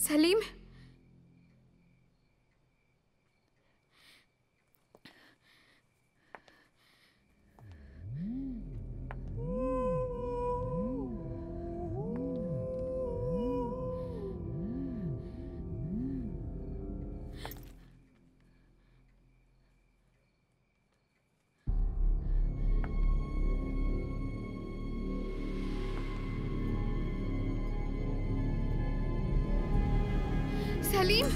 சலீம் சலீம்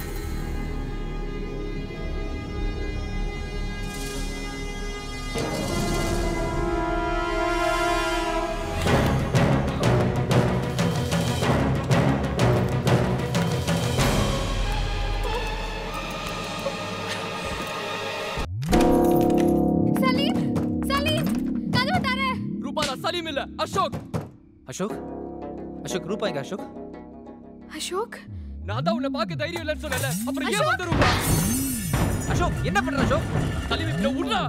சலீம் சலீம் கதவு தர ரூபா நான் சலீம் இல்ல அசோக் அசோக் அசோக் ரூபா எங்க அசோக் அசோக் நான் தான் உன்னை பார்க்க தைரியம் இல்லைன்னு சொன்னேன்ல அப்புறம் ஏன் வந்து ரூபா அசோக் என்ன பண்ற அசோக் சலீம் இப்ப உள்ள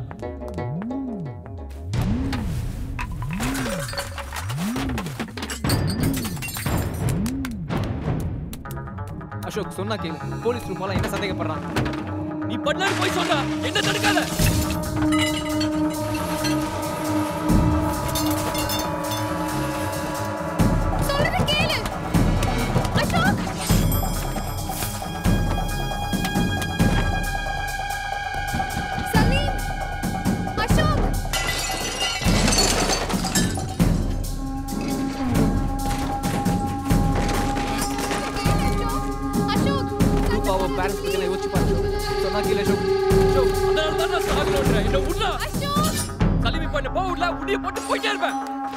அசோக் சொன்னா கேளு போலீஸ் ரூபாலாம் என்ன சந்தேகப்படுறான் நீ பண்ணாரு போய் சொன்னா என்ன தடுக்காத சொல்றத கேளு அசோக் சலீம் அசோக் அசோக் ரூபாவை பேரண்ட்ஸ் பத்தி நான் யோசிச்சு பாரு சொன்னா கேளு அசோக் அசோக் அதனால தான் நான் சாகணும்ன்ற என்ன உள்ள அசோக் சலீம் இப்ப என்ன போக விடல முடிய போட்டு போயிட்டே இருப்பேன்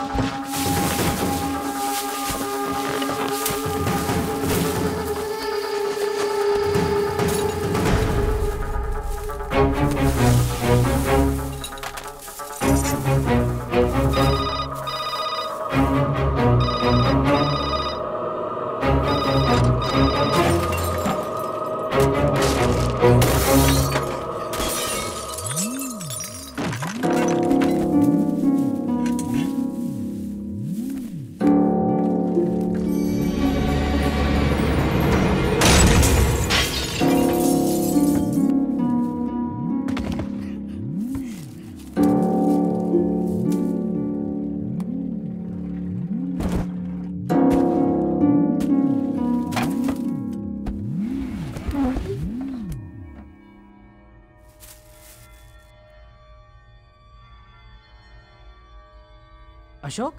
அசோக்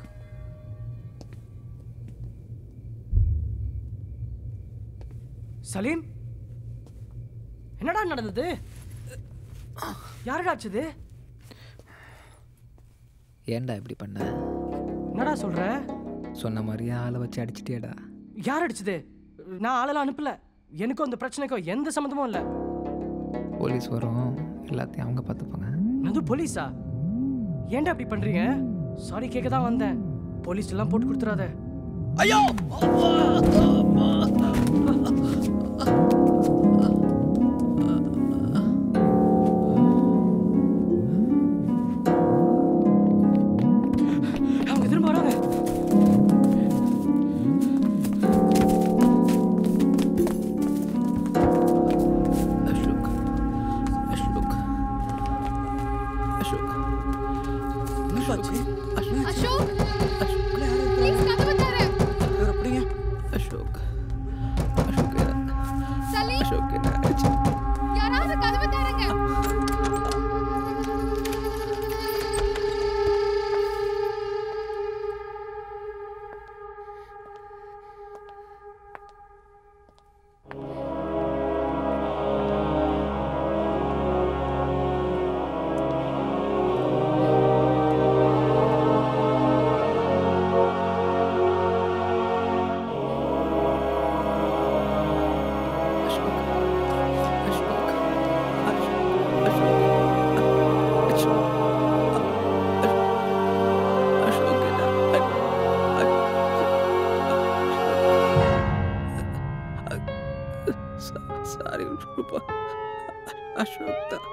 சலீம் என்னடா நடந்தது யாருடா ஆச்சுது ஏன்டா இப்படி பண்ண என்னடா சொல்ற சொன்ன மாதிரியே ஆளை வச்சு அடிச்சிட்டியடா யார் அடிச்சது நான் ஆளெல்லாம் அனுப்பல எனக்கும் அந்த பிரச்சனைக்கும் எந்த சம்மந்தமும் இல்லை போலீஸ் வரும் எல்லாத்தையும் அவங்க பார்த்துப்பாங்க நது போலீஸா ஏன்டா அப்படி பண்றீங்க சாரி கேட்க தான் வந்தேன் போலீஸ் எல்லாம் போட்டு கொடுத்துறாத ஐயோ அவங்க திரும்ப வராங்க அசோக் அசோக் அசோக் அசோக் ப்ளீஸ் கதவு தர அசோக் அசோக் சலீம் அசோக் என்ன ஆச்சு யாராவது கதவு தரங்க சாரி ரூபா அசோக் தான்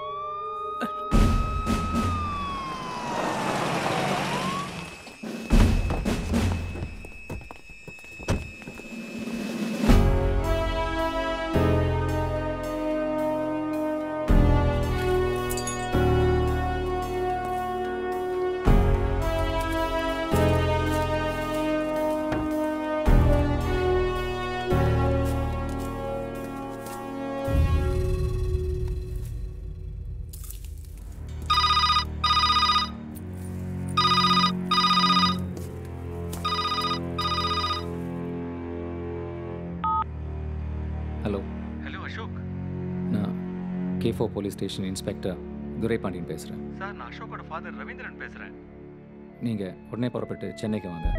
K four police station inspector Duraipandian பேசுகிறேன் சார் நான் அசோக்கோட ஃபாதர் ரவீந்திரன் பேசுகிறேன் நீங்கள் உடனே புறப்பட்டு சென்னைக்கு வாங்க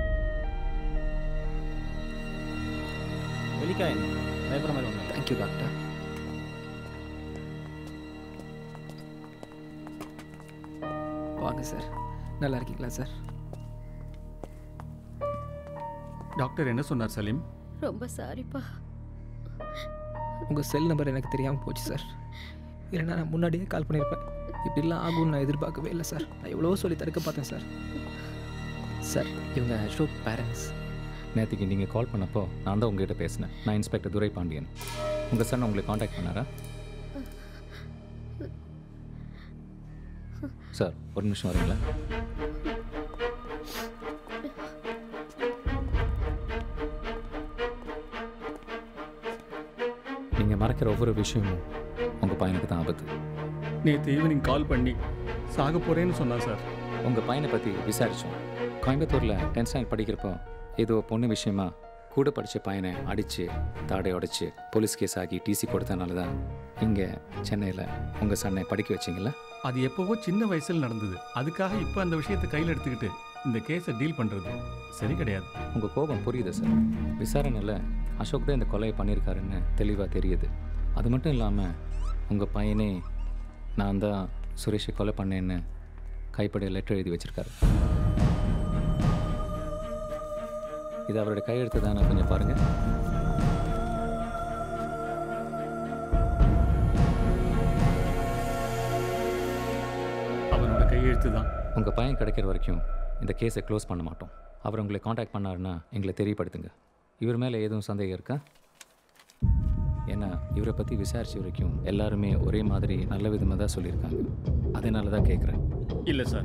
வெளிக்காயன் பயப்படுற மாதிரி ஒன்று தேங்க்யூ டாக்டர் வாங்க சார் நல்லா இருக்கீங்களா சார் டாக்டர் என்ன சொன்னார் சலீம் ரொம்ப சாரிப்பா உங்கள் செல் நம்பர் எனக்கு தெரியாமல் போச்சு சார் இல்லைன்னா நான் முன்னாடியே கால் பண்ணியிருப்பேன் இப்படிலாம் ஆகும்னு நான் எதிர்பார்க்கவே இல்லை சார் நான் எவ்வளோ சொல்லி தடுக்க பார்த்தேன் சார் சார் இவங்க அசோக் பேரண்ட்ஸ் நேற்றுக்கு நீங்கள் கால் பண்ணப்போ நான் தான் உங்ககிட்ட பேசினேன் நான் இன்ஸ்பெக்டர் துரைபாண்டியன் உங்கள் சன் உங்களை காண்டாக்ட் பண்ணாரா சார் ஒரு நிமிஷம் வரீங்களா நீங்கள் மறக்கிற ஒவ்வொரு விஷயமும் உங்கள் பையனுக்கு தான் ஆபத்து நேற்று ஈவினிங் கால் பண்ணி சாக போகிறேன்னு சொன்னான் சார் உங்கள் பையனை பற்றி விசாரித்தோம் கோயம்புத்தூரில் டென்த் ஸ்டாண்டர்ட் படிக்கிறப்போ ஏதோ பொண்ணு விஷயமா கூட படித்த பையனை அடித்து தாடை உடைச்சு போலீஸ் கேஸ் ஆகி டிசி கொடுத்தனால தான் இங்கே சென்னையில் உங்கள் சன்னை படிக்க வச்சிங்களா அது எப்போவோ சின்ன வயசில் நடந்தது அதுக்காக இப்போ அந்த விஷயத்தை கையில் எடுத்துக்கிட்டு இந்த கேஸை டீல் பண்ணுறது சரி கிடையாது உங்கள் கோபம் புரியுது சார் விசாரணையில் அசோக் தான் இந்த கொலையை பண்ணியிருக்காருன்னு தெளிவாக தெரியுது அது மட்டும் இல்லாமல் உங்கள் பையனே நான் தான் சுரேஷை கொலை பண்ணேன்னு கைப்படைய லெட்டர் எழுதி வச்சிருக்காரு இது அவருடைய கையெழுத்து தானே கொஞ்சம் பாருங்கள் அவனோட கையெழுத்து தான் உங்கள் பையன் கிடைக்கிற வரைக்கும் இந்த கேஸை க்ளோஸ் பண்ண மாட்டோம் அவர் உங்களை காண்டாக்ட் பண்ணாருன்னா எங்களை தெரியப்படுத்துங்க இவர் மேலே எதுவும் சந்தேகம் இருக்கா ஏன்னா இவரை பற்றி விசாரிச்ச வரைக்கும் எல்லாருமே ஒரே மாதிரி நல்ல விதமாக தான் சொல்லியிருக்காங்க அதனால தான் கேட்குறேன் இல்லை சார்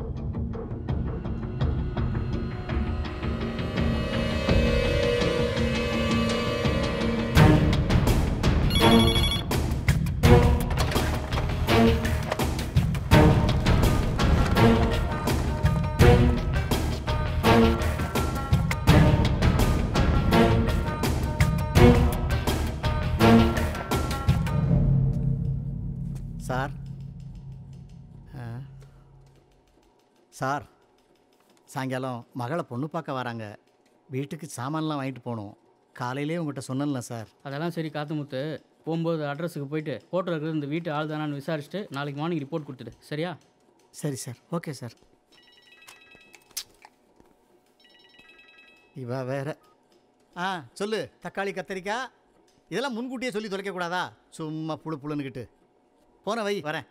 சார் ஆ. சார் சாயங்காலம் மகளை பொண்ணு பார்க்க வராங்க வீட்டுக்கு சாமான்லாம் வாங்கிட்டு போகணும் காலையிலே உங்கள்கிட்ட சொன்னேன்ல சார் அதெல்லாம் சரி காத்துமுத்து போகும்போது அட்ரஸுக்கு போயிட்டு ஃபோட்டோ இருக்கிறது இந்த வீட்டு ஆள் தானான்னு விசாரிச்சுட்டு நாளைக்கு மார்னிங் ரிப்போர்ட் கொடுத்துடு சரியா சரி சார் ஓகே சார் இவ வேற ஆ சொல்லு தக்காளி கத்தரிக்காய் இதெல்லாம் முன்கூட்டியே சொல்லி தொலைக்கக்கூடாதா சும்மா புழு புழுன்னுக்கிட்டு போன வை வரேன்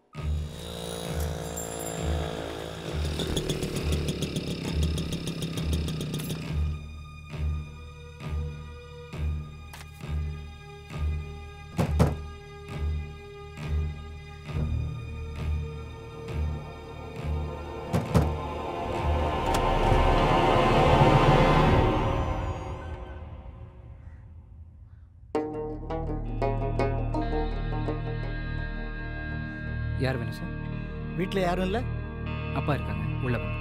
யார் வேணும் சார் வீட்டில் யாரும் இல்லை அப்பா இருக்காங்க உள்ள வாங்க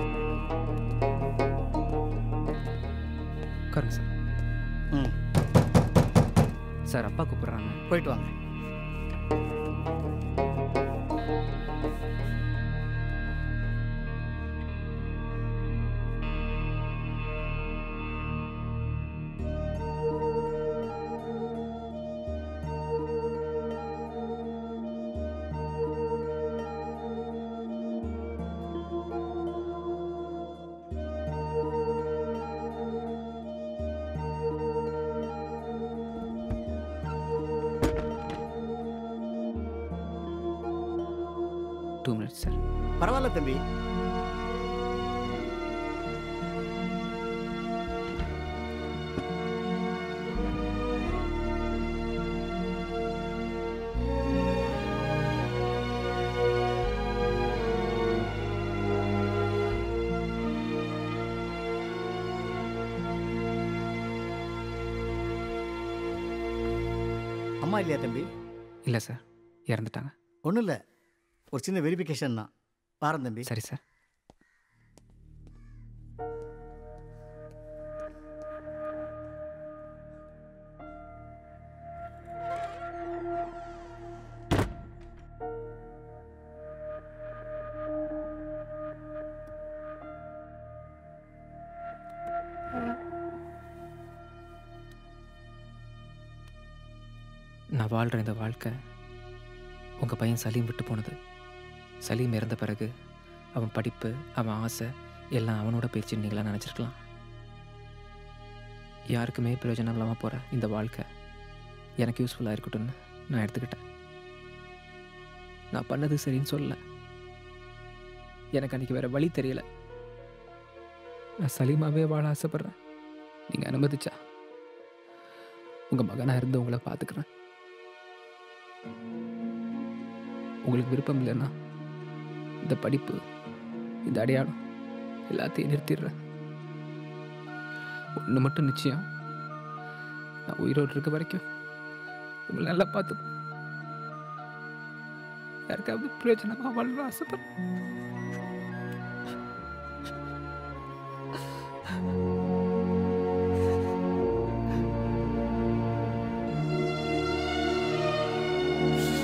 உட்காருங்க சார் ம் சார் அப்பா கூப்பிட்றாங்க போயிட்டு வாங்க டூ மினிட்ஸ் சார் பரவாயில்ல தம்பி அம்மா இல்லையா தம்பி இல்லை சார் இறந்துட்டாங்க ஒன்றும் இல்லை ஒரு சின்ன வெரிஃபிகேஷன் தான் பாரம் தம்பி சரி சார் நான் வாழ்கிற இந்த வாழ்க்கை உங்கள் பையன் சலீம் விட்டு போனது சலீம் இறந்த பிறகு அவன் படிப்பு அவன் ஆசை எல்லாம் அவனோட போயிடுச்சுன்னு நீங்களாம் நினச்சிருக்கலாம் யாருக்குமே பிரயோஜனம் இல்லாமல் போகிற இந்த வாழ்க்கை எனக்கு யூஸ்ஃபுல்லாக இருக்கட்டும்னு நான் எடுத்துக்கிட்டேன் நான் பண்ணது சரின்னு சொல்லல எனக்கு அன்றைக்கி வேறு வழி தெரியல நான் சலீமாவே வாழ ஆசைப்பட்றேன் நீங்கள் அனுமதிச்சா உங்கள் மகனாக இருந்து உங்களை பார்த்துக்கிறேன் உங்களுக்கு விருப்பம் இல்லைன்னா இந்த படிப்பு இந்த அடையாளம் எல்லாத்தையும் நிறுத்திடுறேன் ஒன்று மட்டும் நிச்சயம் நான் உயிரோடு இருக்க வரைக்கும் உங்களை நல்லா பார்த்து யாருக்காவது பிரயோஜனமாக வாழ ஆசைப்படுறேன் ஆ